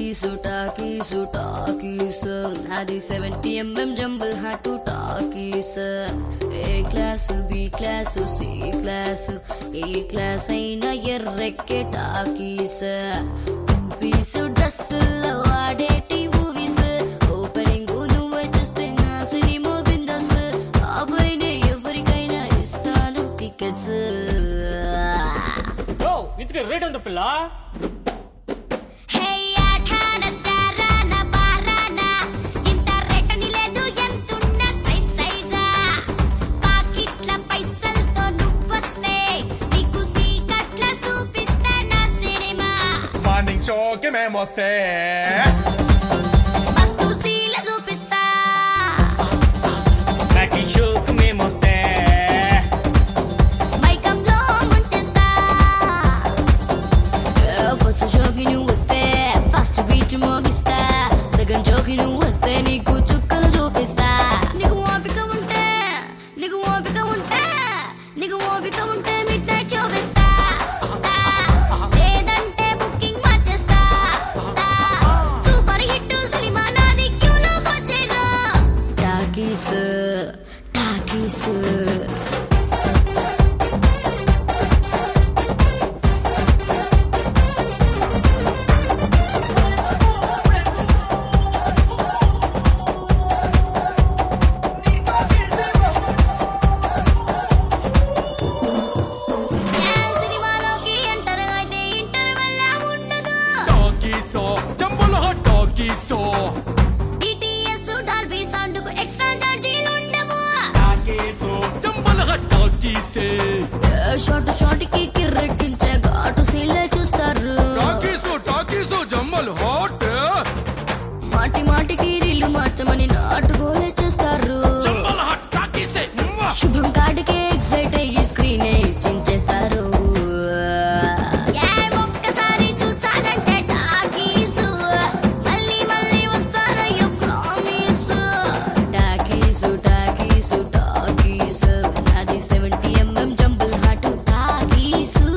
Talkies talkies talkies నాది seventy M M jumble hot talkies A class B class C class A class అయినా ఎర్రెక్కే talkies two piece డ్రెస్సుల్లో వాడేటి movies opening నువ్వే చూస్తే నా సినిమా బిందస్ కాబోయినే ఎవరికైనా ఇస్తాను టికెట్స్ ఓ ఇంతకీ రేట్ ఎంత పిల్ల హే ఆఠాన శారాన బారాన ఇంత రేటని లేదు ఎంతున్న సై సైగా పాకిట్ల పైసలతో నువ్వొస్తే నీకు సీకట్ల చూపిస్తా నా సినిమా మార్నింగ్ షోకి మేమొస్తే మస్తు సీల చూపిస్తా నాకి షోకు మేమొస్తే మైకంలో ముంచేస్తా ఫస్ట్ షోకి నువ్వు వస్తే ఫస్ట్ బీచ్ మోగిస్తా సెకండ్ షోకి నువ్వు వస్తే నీకు చుక్కలు చూపిస్తా నీకు ఓపిక ఉంటే నీకు ఓపిక ఉంటే నీకు ఓపిక ఉంటే మిడ్ నైట్ చూపిస్తా లేదంటే బుకింగ్ మార్చేస్తా సూపర్ హిట్ సినిమా నాది క్యూలోకి వచ్చేగా టాకీస్ టాకీస్ ఏ సినిమాలోకి ఎంటర్ అయితే ఇంటర్వెల్ ఉండదు టాకీసో జంబుల్ హాట్ టాకీసో డిటిఎస్ డాల్బీ సౌండ్ కు ఎక్స్ట్రా ఛార్జీలు ఉండవు టాకీసో జంబుల్ హాట్ టాకీసే షార్ట్ షార్ట్ కి కిర్రెక్కించే ఘాటు సీన్లే చూస్తారు టాకీసో టాకీసో జంబుల్ హాట్ మాటి మాటికి రీళ్లు మార్చమని నాటుకోలే చేస్తారు జంబుల్ హాట్ టాకీసే మ్వా! శుభం కాడికే ఎక్సైట్ అయ్యి స్క్రీనే చించేస్తారు ఏ ఒక్కసారి చూసానంటే టాకీసు మళ్ళీ మళ్ళీ వస్తారయ్యో ప్రామిస్ టాకీసు టాకీసు టాకీసు నాది seventy M M jumble hot talkies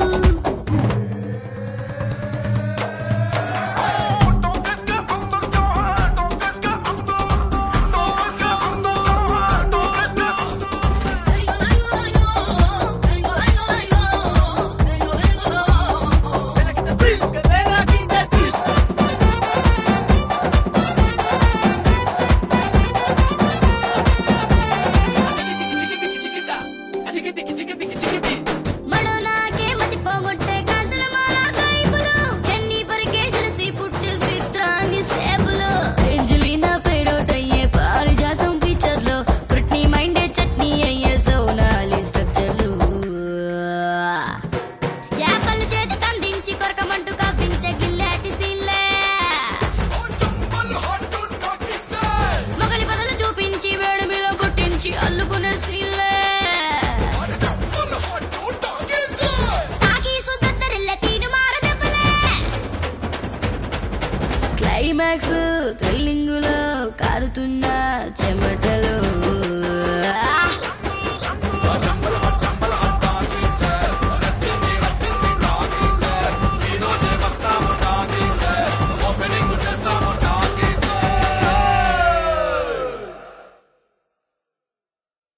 మడో నాకే మతి పోగొట్టే కాంచన మాలా కైపులు చెన్ని పరికే జలసి పుట్టి చిత్రాంగి సేపులు ఏంజలీనా ఫేడౌట్ అయ్యే పారిజాతం పిక్చర్ లో బ్రిట్నీ మైండే చట్నీ అయ్యే సోనాలి స్ట్రక్చర్లు ఏ పళ్ళు చేతి కందించి కొరకమంటూ కవ్వించే గిల్లాటి సిల్లే మొగలి బదులు చూపించి వేడి మీద పుట్టించి అల్లుకునే సిల్లే తాకి సుద్దరిల్ల తీను మారదెబ్బలే క్లైమాక్స్ థ్రిల్లింగ్ లో కారుతున్న చెమట